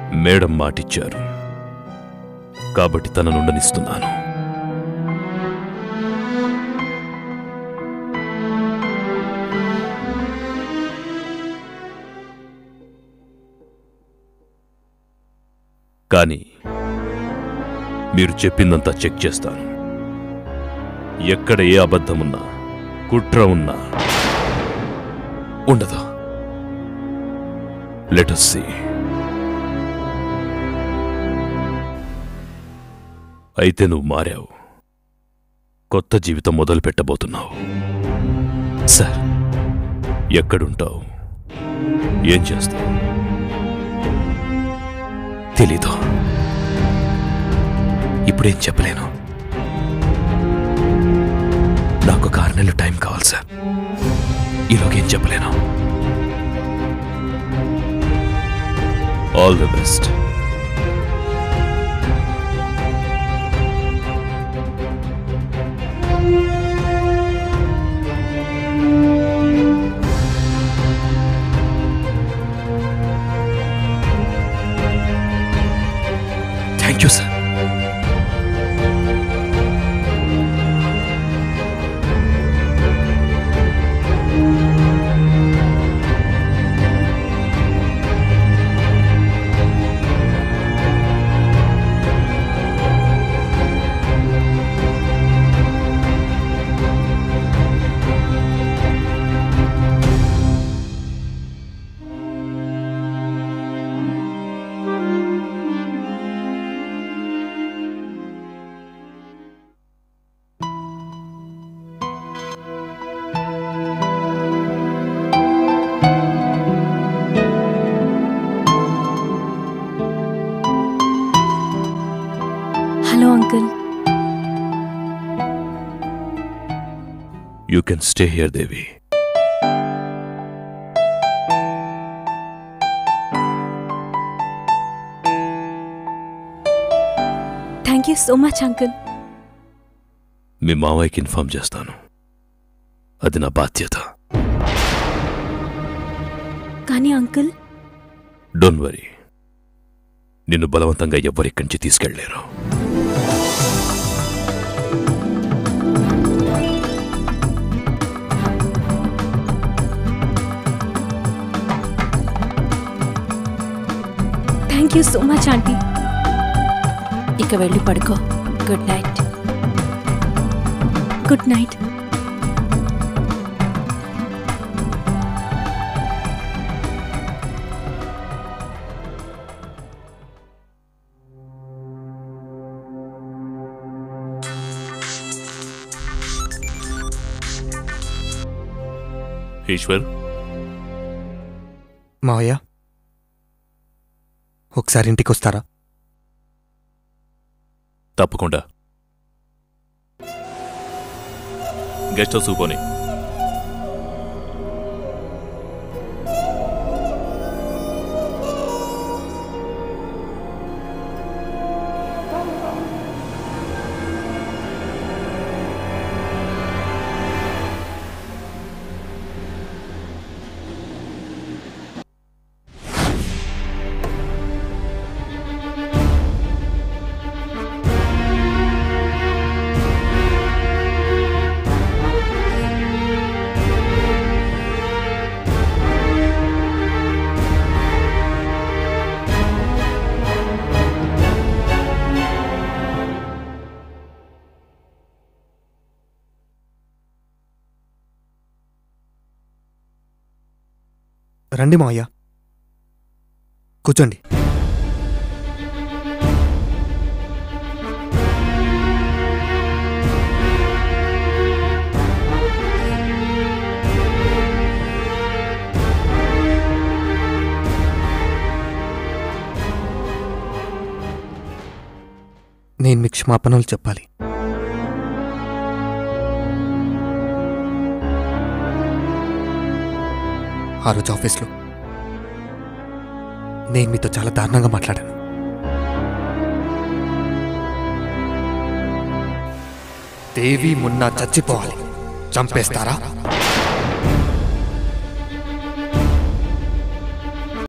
madam మాటిచ్చారు కాబట్టి తనను ఉండనిస్తున్నాను కానీ మీరు చెప్పిందంతా చెక్ చేస్తాను ఎక్కడ ఏ అబద్ధమున్నా కుట్ర ఉన్నా ఉండదు లెటస్ సీ అయితే నువ్వు మారావు కొత్త జీవితం మొదలు పెట్టబోతున్నావు సార్ ఎక్కడుంటావు ఏం చేస్తావు తెలీదు ఇప్పుడేం చెప్పలేను నాకు ఒక ఆరు నెలలు టైం కావాలి సార్ ఈలోగా ఏం చెప్పలేను all the best thank you sir hello uncle you can stay here Devi thank you so much uncle మీ మావయ్యకి ఇన్ఫార్మ్ చేస్తాను అది నా బాధ్యత కానీ అంకుల్ డోంట్ వరీ నిన్ను బలవంతంగా ఎవ్వరిక్కడి నుంచి తీసుకెళ్లేరు thank you so much aunty ఇక వెళ్ళి పడుకో good night good night Eshwar మావయ్య ఒకసారి ఇంటికి వస్తారా తప్పకుండా గెస్ట్ హౌస్ పోనీ రండి మావయ్య కూర్చోండి నేను మీకు క్షమాపణలు చెప్పాలి ఆ రోజు ఆఫీస్లో నేను మీతో చాలా దారుణంగా మాట్లాడాను దేవి మున్నా చచ్చిపోవాలి చంపేస్తారా